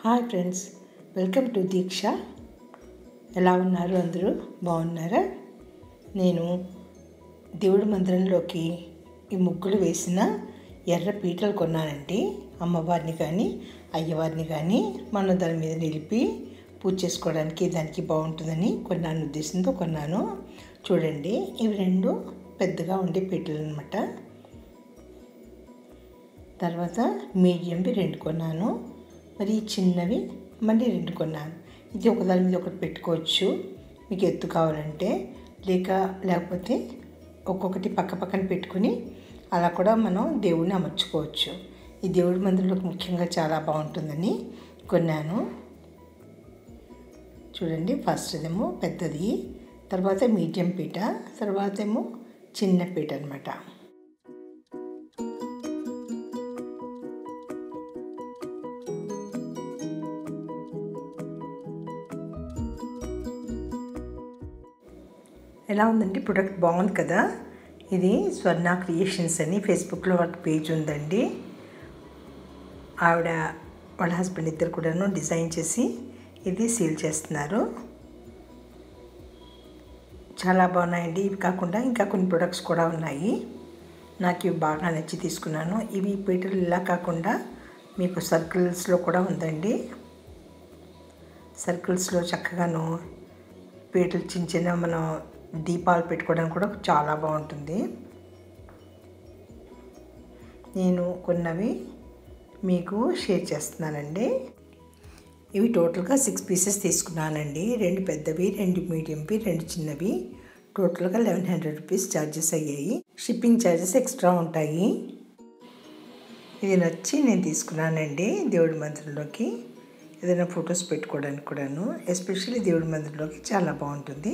hi friends welcome to Deeksha ఎలా ఉన్నారు అందరూ బాగున్నారా నేను దేవుడి మందిరంలోకి ఈ ముగ్గులు వేసిన ఎర్ర పీటలు కొన్నానండి అమ్మవారిని కానీ అయ్యవారిని కానీ మనం దాని మీద నిలిపి పూజ చేసుకోవడానికి దానికి బాగుంటుందని కొన్నాను ఉద్దేశంతో కొన్నాను చూడండి ఇవి రెండు పెద్దగా ఉండే పీటలు అనమాట తర్వాత మీడియంవి రెండు కొన్నాను మరి చిన్నవి మళ్ళీ రెండు కొన్నాను ఇది ఒకదాని మీద ఒకటి పెట్టుకోవచ్చు మీకు ఎత్తు కావాలంటే లేక లేకపోతే ఒక్కొక్కటి పక్క పక్కన పెట్టుకుని అలా కూడా మనం దేవుడిని అమర్చుకోవచ్చు ఈ దేవుడి మందిరంలోకి ముఖ్యంగా చాలా బాగుంటుందని కొన్నాను చూడండి ఫస్ట్ ఏమో పెద్దది తర్వాత మీడియం పీట తర్వాత ఏమో చిన్న పీట అనమాట ఎలా ఉందండి ప్రొడక్ట్ బాగుంది కదా ఇది స్వర్ణ క్రియేషన్స్ అని ఫేస్బుక్లో వాళ్ళకి పేజ్ ఉందండి ఆవిడ వాళ్ళ హస్బెండ్ ఇద్దరు కూడాను డిజైన్ చేసి ఇది సీల్ చేస్తున్నారు చాలా బాగున్నాయండి ఇవి కాకుండా ఇంకా కొన్ని ప్రొడక్ట్స్ కూడా ఉన్నాయి నాకు ఇవి బాగా నచ్చి తీసుకున్నాను ఇవి పీటలు ఇలా కాకుండా మీకు సర్కిల్స్లో కూడా ఉందండి సర్కిల్స్లో చక్కగాను పీటలు చిన్న చిన్న మనం దీపాలు పెట్టుకోవడానికి కూడా చాలా బాగుంటుంది నేను కొన్నవి మీకు షేర్ చేస్తున్నానండి ఇవి టోటల్గా సిక్స్ పీసెస్ తీసుకున్నానండి రెండు పెద్దవి రెండు మీడియంవి రెండు చిన్నవి టోటల్గా లెవెన్ హండ్రెడ్ రూపీస్ ఛార్జెస్ అయ్యాయి షిప్పింగ్ ఛార్జెస్ ఎక్స్ట్రా ఉంటాయి ఇది నచ్చి నేను తీసుకున్నానండి దేవుడి మందిరంలోకి ఏదైనా ఫొటోస్ పెట్టుకోవడానికి కూడాను ఎస్పెషల్లీ దేవుడి మందిరంలోకి చాలా బాగుంటుంది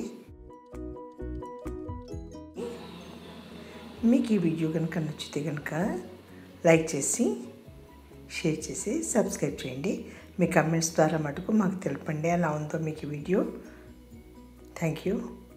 మీకు ఈ వీడియో కనుక నచ్చితే కనుక లైక్ చేసి షేర్ చేసి సబ్స్క్రైబ్ చేయండి మీ కమెంట్స్ ద్వారా మటుకు మాకు తెలపండి ఎలా ఉందో మీకు ఈ వీడియో థ్యాంక్ యూ